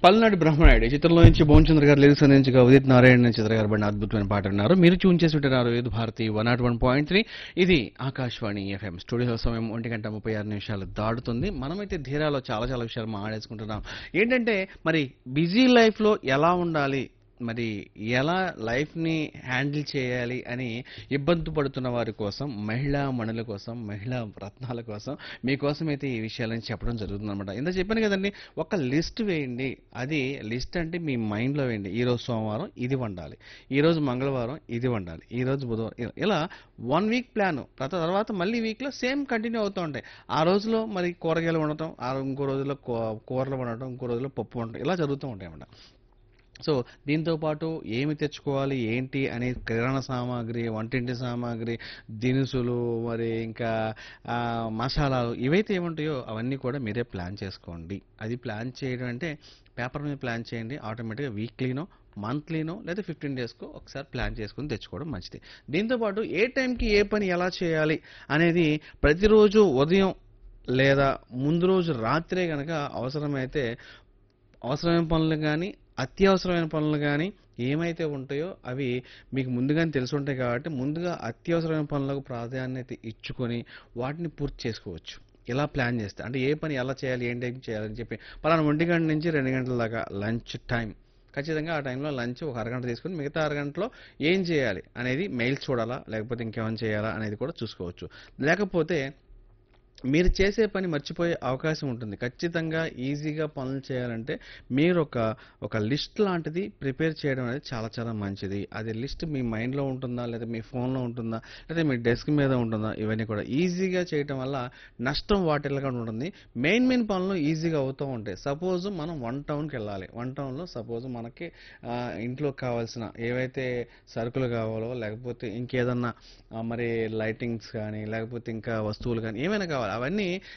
పల్నాడు బ్రహ్మనాయుడు ఈ చిత్రంలో నుంచి భువనచంద్ర గారు లిరిక్స్ అందించగా ఉదిత్ నారాయణ చిత్ర గారు పడిన అద్భుతమైన పాట విన్నారు మీరు ట్యూన్ చేసి వింటున్నారు ఏదు Bharati one nought one point three ఇది ఆకాశవాణి ఎఫ్ఎం స్టూడియో సమయం ఒంటి గంట ముప్పై ఆరు నిమిషాలు దాటుతుంది మనమైతే ధీరాలో చాలా చాలా విషయాలు మాట్లాడేసుకుంటున్నాం ఏంటంటే మరి బిజీ లైఫ్లో ఎలా ఉండాలి మరి ఎలా లైఫ్ని హ్యాండిల్ చేయాలి అని ఇబ్బంది పడుతున్న వారి కోసం మహిళా మణుల కోసం మహిళా రత్నాల కోసం మీకోసం అయితే ఈ విషయాలని చెప్పడం జరుగుతుంది అనమాట ఇంత చెప్పాను కదండి ఒక లిస్ట్ వేయండి అది లిస్ట్ అంటే మీ మైండ్లో వేయండి ఈరోజు సోమవారం ఇది వండాలి ఈరోజు మంగళవారం ఇది వండాలి ఈరోజు బుధవారం ఇలా- ఇలా వన్ వీక్ ప్లాన్ తర్వాత మళ్ళీ వీక్లో సేమ్ కంటిన్యూ అవుతూ ఉంటాయి ఆ రోజులో మరి కూరగాయలు వండటం ఆ ఇంకో రోజులో కూ- కూరలు వండటం ఇంకో రోజులో పప్పు వండటం ఇలా జరుగుతూ ఉంటాయి అన్నమాట సో దీంతో పాటు ఏమి తెచ్చుకోవాలి ఏంటి అనే కిరాణా సామాగ్రి వంటింటి సామాగ్రి దినుసులు మరి ఇంకా ఆ, మసాలాలు ఇవైతే ఏముంటాయో అవన్నీ కూడా మీరే ప్లాన్ చేసుకోండి అది ప్లాన్ చేయడం అంటే పేపర్ మీద ప్లాన్ చేయండి ఆటోమేటిక్గా వీక్లీనో మంత్లీనో లేదా ఫిఫ్టీన్ డేస్కో ఒకసారి ప్లాన్ చేసుకుని తెచ్చుకోవడం మంచిది దీంతోపాటు ఏ టైంకి ఏ పని ఎలా చేయాలి అనేది ప్రతిరోజు ఉదయం లేదా ముందు రోజు రాత్రే కనుక అవసరమైతే అవసరమైన పనులు కానీ అత్యవసరమైన పనులు కానీ ఏమైతే ఉంటాయో అవి మీకు ముందుగానే తెలిసి ఉంటాయి కాబట్టి ముందుగా అత్యవసరమైన పనులకు ప్రాధాన్యత ఇచ్చుకొని వాటిని పూర్తి చేసుకోవచ్చు ఇలా ప్లాన్ చేస్తే అంటే ఏ పని ఎలా చేయాలి ఏం టైం చేయాలని చెప్పి పలానా ఒంటి గంట నుంచి రెండు గంటల దాకా లంచ్ టైం ఖచ్చితంగా ఆ టైంలో లంచ్ ఒక అరగంట తీసుకుని మిగతా అరగంటలో ఏం చేయాలి అనేది మెయిల్స్ చూడాలా లేకపోతే ఇంకేమైనా చేయాలా అనేది కూడా చూసుకోవచ్చు లేకపోతే మీరు చేసే పని మర్చిపోయే అవకాశం ఉంటుంది ఖచ్చితంగా ఈజీగా పనులు చేయాలంటే మీరు ఒక ఒక లిస్ట్ లాంటిది ప్రిపేర్ చేయడం అనేది చాలా చాలా మంచిది అది లిస్ట్ మీ మైండ్లో ఉంటుందా లేదా మీ ఫోన్లో ఉంటుందా లేదా మీ డెస్క్ మీద ఉంటుందా ఇవన్నీ కూడా ఈజీగా చేయటం వల్ల నష్టం వాటిల్గా ఉంటుంది మెయిన్ మెయిన్ పనులు ఈజీగా అవుతూ ఉంటాయి సపోజ్ మనం వన్ టౌన్కి వెళ్ళాలి వన్ టౌన్లో సపోజ్ మనకి ఆ, ఇంట్లో కావాల్సిన ఏవైతే సరుకులు కావాలో లేకపోతే ఇంకేదన్నా ఆ, మరి లైటింగ్స్ కానీ లేకపోతే ఇంకా వస్తువులు కానీ ఏమైనా కావాలి అవన్నీ